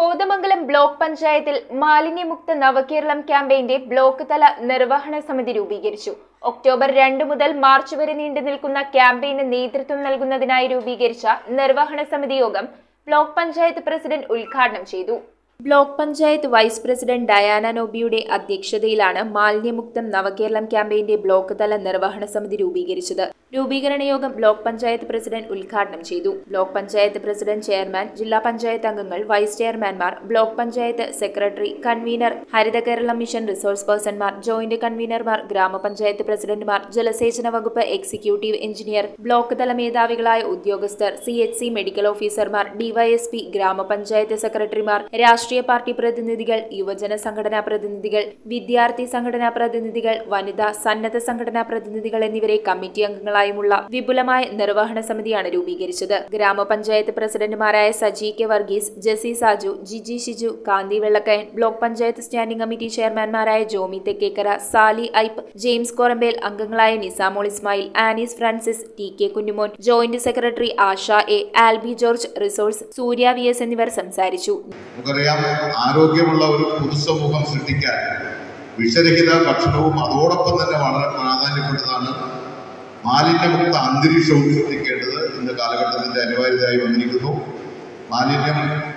Kothamangalam block പഞ്ചായത്തിൽ മാലിന്യമുക്ത നവകേരളം ക്യാമ്പയിന്റെ ബ്ലോക്ക് തല നിർവഹണ സമിതി രൂപീകരിച്ചു ഒക്ടോബർ രണ്ട് മുതൽ മാർച്ച് വരെ നീണ്ടു നിൽക്കുന്ന ക്യാമ്പയിന് നേതൃത്വം നൽകുന്നതിനായി രൂപീകരിച്ച നിർവഹണ സമിതി യോഗം ബ്ലോക്ക് പഞ്ചായത്ത് പ്രസിഡന്റ് ഉദ്ഘാടനം ചെയ്തു block panchayat vice president Diana നോബിയുടെ അധ്യക്ഷതയിലാണ് മാലിന്യമുക്തം നവകേരളം ക്യാമ്പയിന്റെ ബ്ലോക്ക് തല നിർവഹണ സമിതി രൂപീകരിച്ചത് രൂപീകരണ യോഗം ബ്ലോക്ക് പഞ്ചായത്ത് പ്രസിഡന്റ് ഉദ്ഘാടനം ചെയ്തു ബ്ലോക്ക് പഞ്ചായത്ത് പ്രസിഡന്റ് ചെയർമാൻ ജില്ലാ പഞ്ചായത്ത് അംഗങ്ങൾ വൈസ് ചെയർമാൻമാർ block panchayat secretary convener Haritha Keralam mission resource പേഴ്സൺമാർ ജോയിന്റ് കൺവീനർമാർ ഗ്രാമപഞ്ചായത്ത് പ്രസിഡന്റുമാർ ജലസേചന വകുപ്പ് എക്സിക്യൂട്ടീവ് എഞ്ചിനീയർ ബ്ലോക്ക് തല മേധാവികളായ ഉദ്യോഗസ്ഥർ സി എച്ച് സി മെഡിക്കൽ ഓഫീസർമാർ ഡിവൈഎസ്പി ഗ്രാമപഞ്ചായത്ത് സെക്രട്ടറിമാർ രാഷ്ട്രീയ പാർട്ടി പ്രതിനിധികൾ യുവജന സംഘടനാ പ്രതിനിധികൾ വിദ്യാർത്ഥി സംഘടനാ പ്രതിനിധികൾ വനിതാ സന്നദ്ധ സംഘടനാ പ്രതിനിധികൾ എന്നിവരെ കമ്മിറ്റി അംഗങ്ങളായുമുള്ള വിപുലമായ നിർവഹണ സമിതിയാണ് രൂപീകരിച്ചത് ഗ്രാമപഞ്ചായത്ത് പ്രസിഡന്റുമാരായ Saji K Varghese Jessy Saju Jiji Shiju Kanthi Vellakkayan block panchayat standing committee ചെയർമാൻമാരായ ജോമി തെക്കേക്കര സാലി ഐപ്പ് ജെയിംസ് കോറമ്പേൽ അംഗങ്ങളായ Nisamol Ismail Anees Francis T K Kunjumon joint secretary Asha A Alby George resource Surya V S എന്നിവർ സംസാരിച്ചു നമുക്കറിയാം ആരോഗ്യമുള്ള ഒരു പൊതുസമൂഹം സൃഷ്ടിക്കാൻ വിഷരഹിത ഭക്ഷണവും അതോടൊപ്പം തന്നെ വളരെ പ്രാധാന്യപ്പെട്ടതാണ് മാലിന്യമുക്ത അന്തരീക്ഷവും സൃഷ്ടിക്കേണ്ടത് ഇന്ന് കാലഘട്ടത്തിന്റെ അനിവാര്യതയായി വന്നിരിക്കുന്നു മാലിന്യം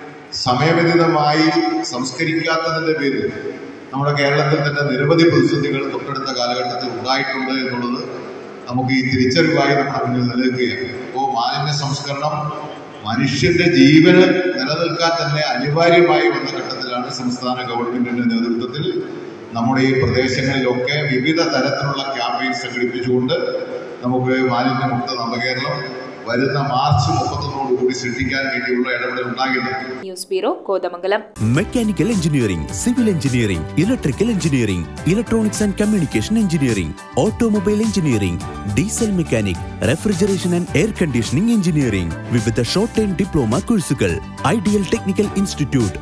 സമയബന്ധിതമായി സംസ്കരിക്കാത്തതിന്റെ പേരിൽ നമ്മുടെ കേരളത്തിൽ തന്നെ നിരവധി പ്രതിസന്ധികൾ തൊട്ടടുത്ത കാലഘട്ടത്തിൽ ഉണ്ടായിട്ടുണ്ട് എന്നുള്ളത് നമുക്ക് ഈ തിരിച്ചറിവായി നമ്മുടെ മുന്നിൽ നിലനിൽക്കുകയാണ് അപ്പോൾ മാലിന്യ സംസ്കരണം മനുഷ്യന്റെ ജീവന് നിലനിൽക്കാൻ തന്നെ അനിവാര്യമായി വന്ന ഘട്ടത്തിലാണ് സംസ്ഥാന ഗവൺമെന്റിന്റെ നേതൃത്വത്തിൽ നമ്മുടെ ഈ പ്രദേശങ്ങളിലൊക്കെ വിവിധ തരത്തിലുള്ള ക്യാമ്പയിൻ സംഘടിപ്പിച്ചുകൊണ്ട് നമുക്ക് മാലിന്യമുക്ത നവകേരളം വരുന്ന മാർച്ച് മുപ്പത്തൊന്നോടുകൂടി സൃഷ്ടിക്കാൻ വേണ്ടിയുള്ള ഇടപെടൽ ഉണ്ടാകുന്നത് news bureau Kothamangalam mechanical engineering civil engineering electrical engineering electronics and communication engineering automobile engineering diesel mechanic refrigeration and air conditioning engineering വിവിധ ഷോർട്ട് ടൈം ഡിപ്ലോമ കോഴ്സുകൾ ഐഡിയൽ ടെക്നിക്കൽ ഇൻസ്റ്റിറ്റ്യൂട്ട്